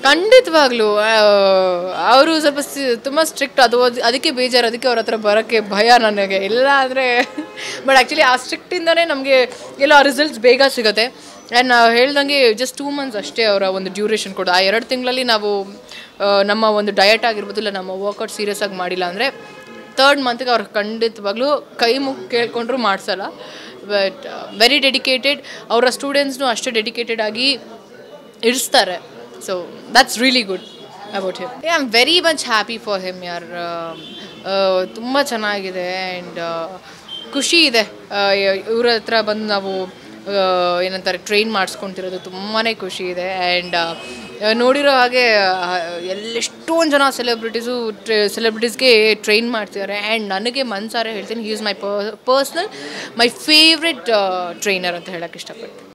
ಖಂಡಿತವಾಗ್ಲೂ ಅವರು ಸ್ವಲ್ಪ ಸಿ- ತುಂಬ ಸ್ಟ್ರಿಕ್ಟ್ ಅದು ಅದು- ಅದಕ್ಕೆ ಬೇಜಾರು ಅದಕ್ಕೆ ಅವ್ರ ಹತ್ರ ಬರೋಕ್ಕೆ ಭಯ ನನಗೆ ಇಲ್ಲ ಅಂದರೆ ಬಟ್ ಆ್ಯಕ್ಚುಲಿ ಆ ಸ್ಟ್ರಿಕ್ಟಿಂದನೇ ನಮಗೆ ಎಲ್ಲ ರಿಸಲ್ಟ್ಸ್ ಬೇಗ ಸಿಗುತ್ತೆ ಆ್ಯಂಡ್ ನಾವು ಹೇಳ್ದಂಗೆ ಜಸ್ಟ್ ಟೂ ಮಂತ್ಸ್ ಅಷ್ಟೇ ಅವರ ಒಂದು ಡ್ಯೂರೇಷನ್ ಕೊಡೋದು ಆ ಎರಡು ತಿಂಗಳಲ್ಲಿ ನಾವು ಆ, ನಮ್ಮ ಒಂದು ಡಯಟ್ ಆಗಿರ್ಬೋದು ಇಲ್ಲ ನಮ್ಮ ವರ್ಕೌಟ್ ಸೀರಿಯಸ್ ಆಗಿ ಮಾಡಿಲ್ಲ ಅಂದರೆ ತರ್ಡ್ ಮಂತ್ಗೆ ಅವ್ರು ಖಂಡಿತವಾಗ್ಲೂ ಕೈ ಮುಗಿ ಕೇಳ್ಕೊಂಡ್ರು ಮಾಡಿಸಲ್ಲ ಬಟ್ ವೆರಿ ಡೆಡಿಕೇಟೆಡ್ ಅವರ ಸ್ಟೂಡೆಂಟ್ಸ್ನು ಅಷ್ಟೇ ಡೆಡಿಕೇಟೆಡ್ ಆಗಿ ಇರಿಸ್ತಾರೆ so that's really good about him I am very much happy for him ಯಾರ್ ತುಂಬ ಚೆನ್ನಾಗಿದೆ ಆ್ಯಂಡ್ ಖುಷಿ ಇದೆ ಇವ್ರ ಹತ್ರ ಬಂದು ನಾವು ಆ, ಏನಂತಾರೆ ಟ್ರೈನ್ ಮಾಡಿಸ್ಕೊತಿರೋದು ತುಂಬಾ ಖುಷಿ ಇದೆ ಆ್ಯಂಡ್ ನೋಡಿರೋ ಹಾಗೆ ಆ, ಎಲ್ಲೆಷ್ಟೊಂದು ಜನ ಸೆಲೆಬ್ರಿಟೀಸು ಸೆಲೆಬ್ರಿಟೀಸ್ಗೆ ಟ್ರೈನ್ ಮಾಡ್ತಿದ್ದಾರೆ ಆ್ಯಂಡ್ ನನಗೆ ಮನ್ಸಾರೆ ಹೇಳ್ತೀನಿ he is my personal my favourite trainer ಅಂತ ಹೇಳಕ್ಕೆ ಇಷ್ಟಪಡ್ತೀನಿ